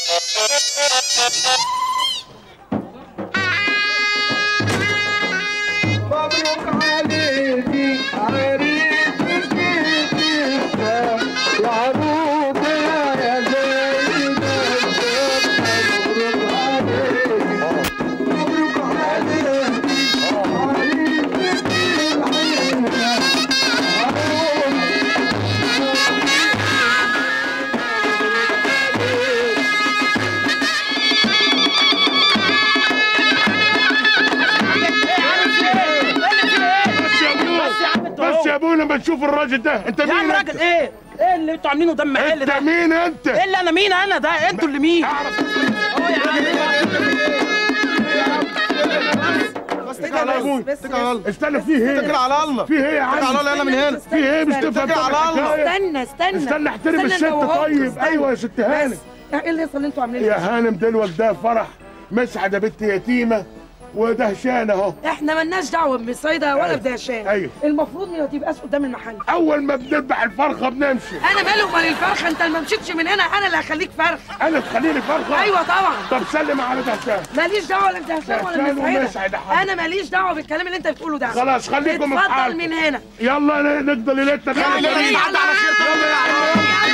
مبروك عليكي عريسك جديدة وعروضة يا زينة مبروك عليكي مبروك عليكي عريسك جديدة بس يا ابونا بس يا عم انت بس يا اهو. ابونا ما تشوف الراجل ده انت يا مين عم انت؟ راجل ايه؟ ايه اللي انتوا عاملينه دم حل انت ده؟ مين انت؟ ايه اللي انا مين انا ده؟ انتوا اللي مين؟ اعرف اهو يا عم بس اتكل على ابوي اتكل على الله استنى فيه ايه؟ اتكل على الله فيه ايه يا اتكل على عم؟ الله يلا من هنا فيه ايه مش تفهم اتكل على الله. الحكاية؟ استنى استنى استنى احترم استنى الست انت وهو، طيب استنى. ايوه يا ست هانم بس ايه اللي يحصل اللي انتوا عاملينه يا هانم دلوك ده فرح مسعده بنت يتيمه ودهشان اهو احنا مالناش دعوه بصيدا ولا بدهشان أيوة. المفروض ما تبقاش قدام المحل اول ما بنذبح الفرخه بنمشي انا مالي ومال الفرخه انت اللي ما مشيتش من هنا انا اللي هخليك فرخ انا تخليني فرخه ايوه طبعا طب سلم على دهشان ماليش دعوه ولا بدهشان ولا دهشان ومسعد بسعيده يا حبيبي. انا ماليش دعوه بالكلام اللي انت بتقوله ده خلاص خليكم في اتفضل حالكم. من هنا يلا ن- نقضي ليلتنا يلا خلي بالك. يلا عدى على خير طبعا. يلا يا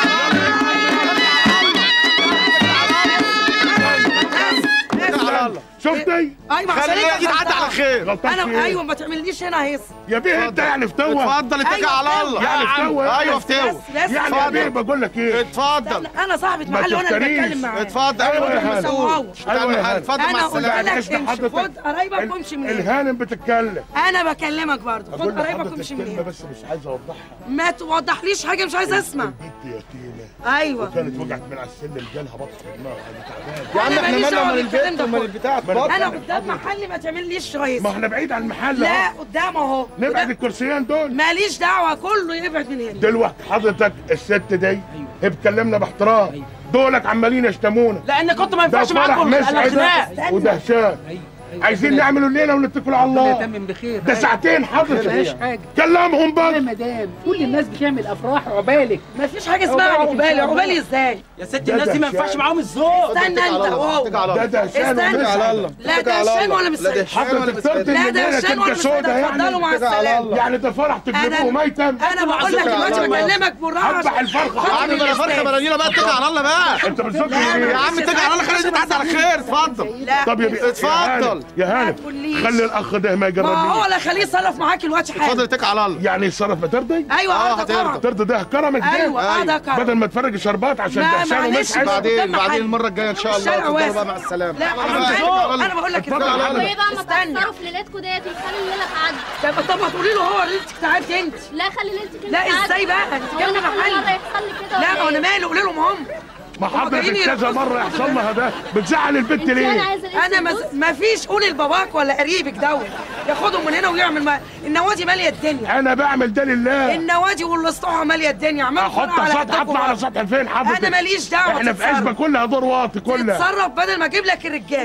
اتكل على الله شفتي؟ ايوه عشان خلي انت دي تعدي على خير غلطان في انا إيه؟ ايوه ما تعمليش هنا هيص يا بيه انت يعني فتوه اتفضل اتكل أيوة، على فتوة. الله يعني فتوه ايوه بس فتوى بس بس يعني يا بيه بقول لك ايه؟ اتفضل انا صاحبة ما محل وانا اللي تفتريش. بتكلم معاه اتفضل أيوة ايوه يا يا هانم. مسؤول أيوة يا هانم. اتفضل مع انا قلت السلامه لك اسمع امشي حضرتك. خد قرايبك ال- وامشي من هنا الهانم بتتكلم انا بكلمك برضه اقول خد قرايبك لحضرتك وامشي من كلمه هنا بس مش عايز اوضحها ما توضحليش حاجه مش عايز اسمع البنت يتيمه ايوه وكانت وقعت من على السلم جالها بطح في دماغها دي تعبانه يا عم أنا احنا ماليش مالنا دعوة ومال بالكلام البيت ده ومال كله. البتاع انا اتفضل قدام محلي ما تعمليش رئيس ما احنا بعيد عن المحل لا اهو قدام اهو نبعد قدام- الكرسيين دول ماليش دعوه كله يبعد من هنا دلوقتي حضرتك الست دي هي بتكلمنا باحترام دولك عمالين يشتمونا لان كنت ما ده ينفعش فرح معاكم الا خناق مسعده ودهشان عايزين نعملوا الليله ونتكلوا على الله يتمم بخير ده ساعتين مفيش حضرتك حاجه كلمهم يا بقى مدام كل الناس بتعمل افراح عقبالك ما فيش حاجه اسمها عقبالك إن عقبالي شاء الله. عقبالي ازاي يا ست الناس دي ما ينفعش معاهم الذوق استنى انت واو اتكل على ده الله دهشان استنى. اتكل على ومسعده الله لا اتكل على دهشان الله. ولا مش لا سعيد؟ دهشان ولا حضرتك مش ترضي سعيد. لا الليله دهشان ولا تبقى مش سودا سعيد اتفضلوا يعني مع اتكل على السلامه الله. يعني ده فرح تجيبوه ميتا انا بقول لك دلوقتي بكلمك بالراحه اذبح الفرخه يا عم بلا فرخه بلا نيله بقى اتكل على الله بقى انت بتزق لا، ليه؟ يا عم اتكل على الله خلي دي تعدي على خير اتفضل لا طب يا بي- اتفضل. يا هانم، يا هانم تقوليش. خلي الاخ ده ما ما هو يجربنيش لا خليه يتصرف معاك الوقت اتفضل حاجه اتكل على الله يعني يتصرف ما ترضي؟ ايوه اه، اه هترضى. طبعا ترضي ده كرمك ده ايوه اه ده بدل كرم ما تفرج شربات عشان لا، دهشان معلش ومسعد بقى. بعدين قدام بعدين محل. المره الجايه ان شاء الله الشارع اتفضلوا واسع. بقى مع السلامه لا أنا انا بقى- بقول انا بقول لك اتفضل اتفضل. يا حضرتك. وايه بقى ما استنى. تكسروا في ليلتكم ديت وتخلي الليله تعدي طب طب ما تقولي له هو ليلتك تعبت انت لا خلي ليلتك انت لا، تعدي. ازاي بقى؟ انت هو كلمة أنا كل محل. مره يحصل لي كده لا ولا انا إيه؟ مالي قولي لهم هم ما هم حضرتك جايين كذا يرقصوا مره في يحصل لها ده بتزعل البنت انت انا ليه؟ عايزه ليلتك انا ما, تبوظ؟ ما فيش قولي لباباك ولا قريبك دوت ياخدهم من هنا ويعمل ما... النوادي ماليه الدنيا انا بعمل ده لله النوادي والاسطوحه ماليه الدنيا اعملوا احط فرقة على سطح قدكم اطلع على بقى. سطح فين حضرتك؟ انا ماليش دعوه احنا في تتصرف. عزبه كلها دور واطي كلها تتصرف بدل ما اجيب لك الرجال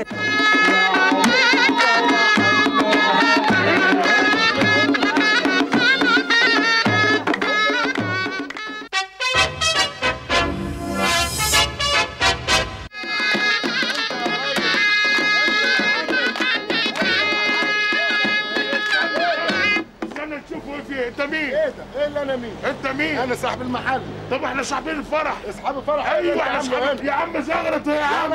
استنى نشوف ايه في انت مين؟ ايه ده ايه اللي انا مين انت مين؟ انا صاحب المحل طب احنا صاحبين الفرح اصحاب الفرح ايوه احنا صاحبين يا عم زغرت يا عم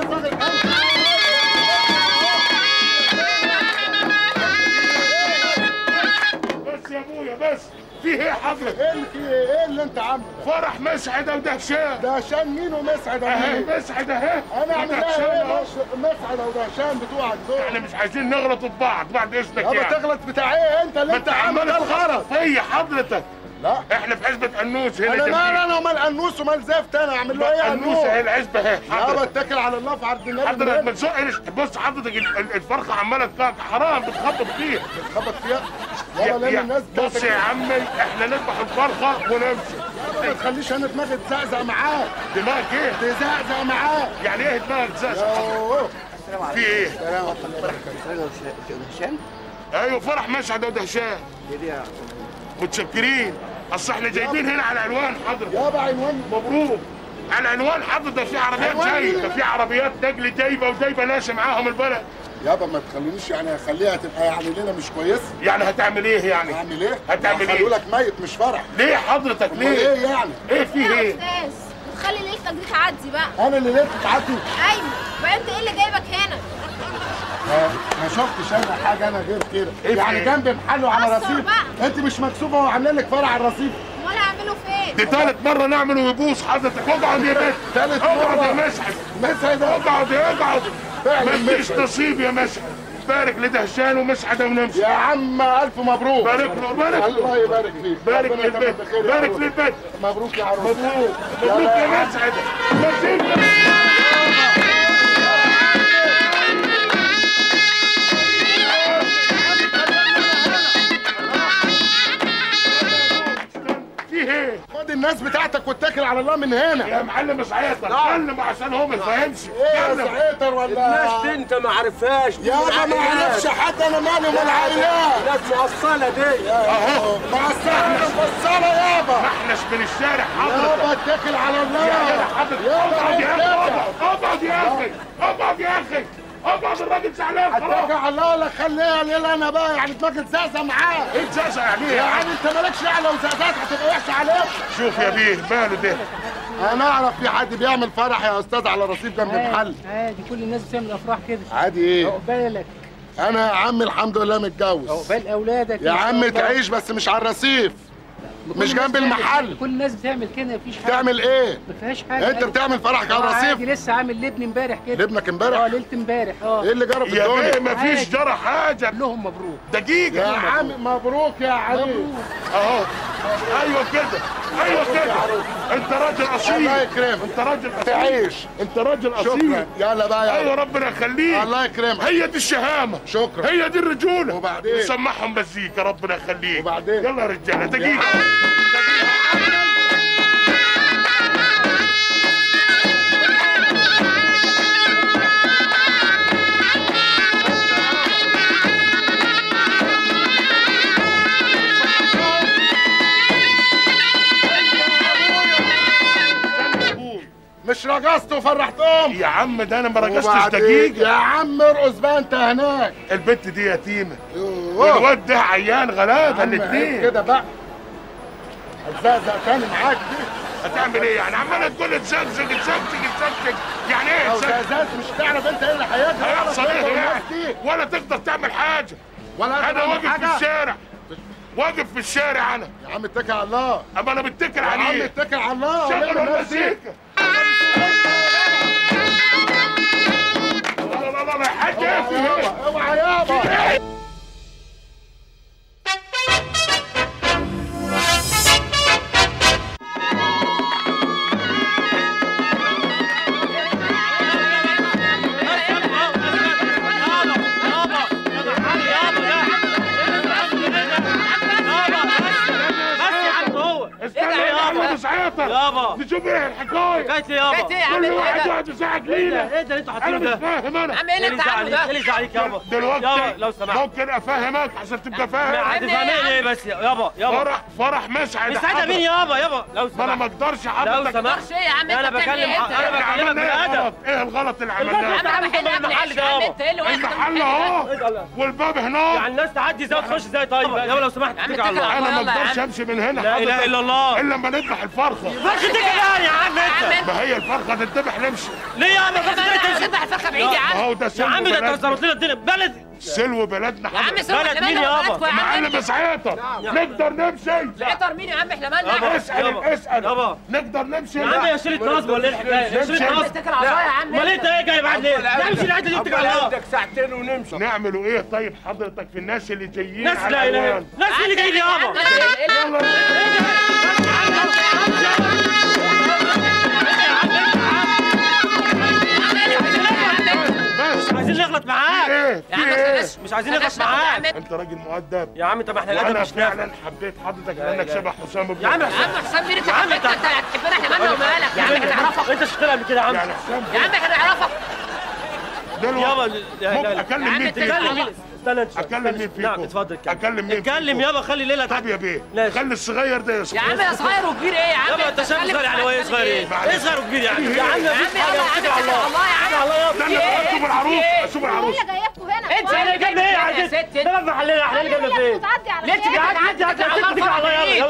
بس يا ابويا بس في ايه حضرتك؟ ايه اللي فيه ايه اللي انت عامله فرح مسعده ودهشان ده عشان مين ومسعد اهي ومين مسعده اهي انا اعمل ودهشان لها اهو. ايه مش- مسعد ودهشان بتوعك احنا دول مش عايزين نغلط في بعض بعد اذنك يابا يعني تغلط بتاع ايه انت اللي ما انت عامل ده الغلط هي حضرتك لا احنا في عزبه انوس هنا انا جنبيك. مال انا ومال انوس ومال زفت انا اعمل له ايه انوس اهي انوس العزبه اهي يابا حضرتك اتكل على الله في عرض النبي حضرتك ما من تزقش بص حضرتك ال- ال- الفرخه عماله تقع حرام بتخبط فيها خبط فيها يا- يابا لان يا- الناس بص بتاعتك يا عمي احنا نذبح الفرخه ونمشي يابا ما تخليش انا دماغي تزعزع معاك دماغك ايه؟ تزعزع معاك يعني ايه دماغك زاز؟ يوه. في ايه؟ سلام عليكم. هشام ايوه فرح مسعد ودهشان متشكرين اصل احنا جايبين هنا على عنوان حضرتك يابا عنوان مبروك على عنوان حضرتك في عربيات عنوان جاي مين؟ ده في عربيات نقل جايبه وجايبه ناس معاهم البلد يابا ما تخلينيش يعني اخليها تبقى يعني ليله مش كويسه يعني هتعمل ايه يعني هعمل ايه؟ هتعمل ايه؟ هخليه لك ميت مش فرح ليه حضرتك امال ليه ايه يعني؟ ايه في يا ايه استاذ تخلي ليلتك دي تعدي بقى انا اللي ليه بتتعدي ايوه بقى انت ايه اللي جايبك هنا آه، ما شفتش انا حاجه انا غير كده إيه في يعني إيه؟ جنب محله على قصر رصيف بقى. انت مش مكسوفه وعاملين لك فرع على الرصيف امال هعمله فين دي تالت مرة نعمله ويبوظ حضرتك اقعد يا بنت تالت اقعد مرة. يا مسعد مسعد اقعد اقعد فعلا مفيش مسعد. نصيب يا مسعد بارك لدهشان ومسعد ونمشي يا عم الف مبروك بارك له بارك الله له يبارك فيك بارك ربنا يتمم للبيت بخير يا بارك عروس. للبيت مبروك يا عروس مبروك مبروك يا يا مسعد نصيب فيه ايه خد الناس بتاعتك واتكل على الله من هنا يا معلم مش هيقدر اتكلم عشان هو ما يفهمش ايه يا اتكلم. سعيتر ولا دي انت ما عرفهاش دي يابا ما اعرفش حد انا مالي ومال عيال ناس موصله دي اهو مع السلامه مفصله يابا ما احناش من الشارع حضرتك يابا اتكل على الله يا جدع حضرتك يابا اقعد يا اخي اتكل. اقعد اقعد يا اخي اقعد يا اخي اقعد الراجل زعلان اتكل خلاص على الله ولا خليها ليله انا بقى يعني دماغك زازه معاه ايه تزازع يعني ايه يا عم يعني انت مالكش دعوه لو زازات هتبقى وحشه عليك شوف يا بيه ماله ده انا اعرف في حد بيعمل فرح يا استاذ على رصيف جنب محل عادي عادي كل الناس بتعمل افراح كده عادي ايه عقبالك انا يا عم الحمد لله متجوز عقبال اولادك يا إن شاء عم الله. تعيش بس مش على الرصيف كل مش الناس جنب بتعمل المحل. كده. كل الناس بتعمل كده مفيش حاجه تعمل ايه ما فيهاش حاجه انت عادي. بتعمل فرحك على آه، عادي الرصيف لسه عامل لابني امبارح كده لابنك اه امبارح ليله امبارح اه ايه اللي جرى في يا الدنيا بيه مفيش عادي. جرى حاجه قول لهم مبروك دقيقه يا عم مبروك يا علي اهو ايوه كده ايوه كده انت راجل اصيل الله يكرمك انت راجل اصيل تعيش انت راجل شكرا اصيل يلا بقى يا ايوه عم. ربنا يخليك الله يكرمك هي دي الشهامه شكرا هي دي الرجوله وبعدين؟ نسمعهم مزيكا ربنا يخليك وبعدين؟ يلا يا رجاله دقيقه مش رقصت وفرحتهم يا عم ده انا ما رقصتش وبعدين؟ دقيقه يا عم ارقص بقى انت هناك البت دي يتيمه يوه. والواد ده عيان غلابه عم عيب الاثنين كده بقى هتزقزق تاني معاك دي هتعمل ايه يعني عماله تقول تزقزق تزقزق تزقزق يعني ايه لو تزقزق زقزقت مش هتعرف انت ايه اللي هيجري هيحصل ولا ايه تقدر يعني الناس دي. ولا تقدر تعمل حاجه ولا انا تعمل واقف في حاجة. الشارع واقف في الشارع انا يا عم اتكل على الله اما انا بتكل يا عم عليه اتكل على الله شغل ولم الناس دي. المزيكا لا لا لا لا حاجه اوعى يابا اوعى يابا استنى يا عم مش عيطر يابا نشوف ايه الحكايه كايت يابا كل واحد يقعد يزعق ايه لينا ده ايه ده اللي انتوا انا حاطينه مش ده فاهم انا عم ايه اللي انت عامله ده؟ ايه اللي زعلك يابا دلوقتي يابا لو سمحت ممكن افهمك عشان تبقى فاهم هتفهميني ايه بس يابا يابا فرح فرح مسعد مش ساعتها مين يابا يابا لو ما انا ما سمحت اقدرش لو حضرتك سمحت ايه يا عم انا انت بتعمل بكلم ايه انت؟ انا احنا بكلمك عملنا ايه بالادب غلط ايه الغلط اللي الغلط عملناه عم عم حل يا ابني المحل ايش ده يا عم يابا. انت ايه اللي واحد المحل اهو والباب يعني هناك الناس تعدي ازاي وتخش ازاي طيب يابا لو سمحت عم اتكل على اتكل على الله انا ما يلا يا اقدرش عم. امشي من هنا لا اله حضرتك الا الله الا لما نذبح الفرخه فرخة تجري يا عم انت ما هي الفرخه تذبح نمشي ليه يا عم فرخة تجري تمشي تذبح الفرخه بعيد يا ما عم هو ده يا سلو عم ده انت بلدنا ظبط لنا الدنيا بلد سلو بلدنا يا عم حضرتك سوي بلد احنا مين مالنا يابا؟ وبلدكم يا عم معلم بس عيطر نقدر نمشي عطر مين يا عم احنا مالنا يابا. اسال يابا. اسال يابا. نقدر نمشي يا عم يا شيلة نصب ولا ايه الحكايه؟ يا شيلة نصب اتكل على الله يا عم امال انت ايه جاي بعد ليه؟ لا امشي العيد اللي اتكل على الله عندك ساعتين ونمشي نعملوا ايه طيب حضرتك في الناس اللي جايين ناس على لا اله الألوان؟ ناس اللي جايين يابا يلا بس عايزين نغلط معاك ايه يا في عم ايه خلاص مش عايزين نغلط خلاص ناخد يا عم معاك انت راجل مؤدب يا عم طب احنا الادب وانا مش نافع فعلا حبيت حضرتك لانك شبه حسام بن يا عم يا عم حسام مين انت يا عم انت انت- انت هتحبنا احنا مالنا ومالك يا عم احنا نعرفك انت شفتنا قبل كده يا عم يعني حسام يا عم احنا نعرفك دلوقتي يابا لا ممكن لا لا اكلم مين اتكلم فيكم مين استنى انت اكلم مين فيكم نعم اتفضل اتكلم اكلم مين اتكلم فيكم؟ يابا خلي الليله طب تعدي يا بيه ماشي. خلي الصغير ده يسكت يا عم يا صغير وكبير ايه يا عم يابا انت شايف بتتكلم صغير يعني هو ايه صغير ايه؟ معلش. ايه صغير وكبير يعني؟ يا عم يا مفيش عم حاجه يلا يا اتكل عم على الله اتكل على الله يا عم استنى بقى اشوف العروس اشوف ايه العروس اللي جايبكوا هنا انت انا اللي جايب ايه يا يا عزيز؟ ست ده في محلنا احنا اللي جايبنا فين؟ بتعدي على ليه خير. تيجي تعدي تعدي تعدي على تعدي الفرح على يلا ايه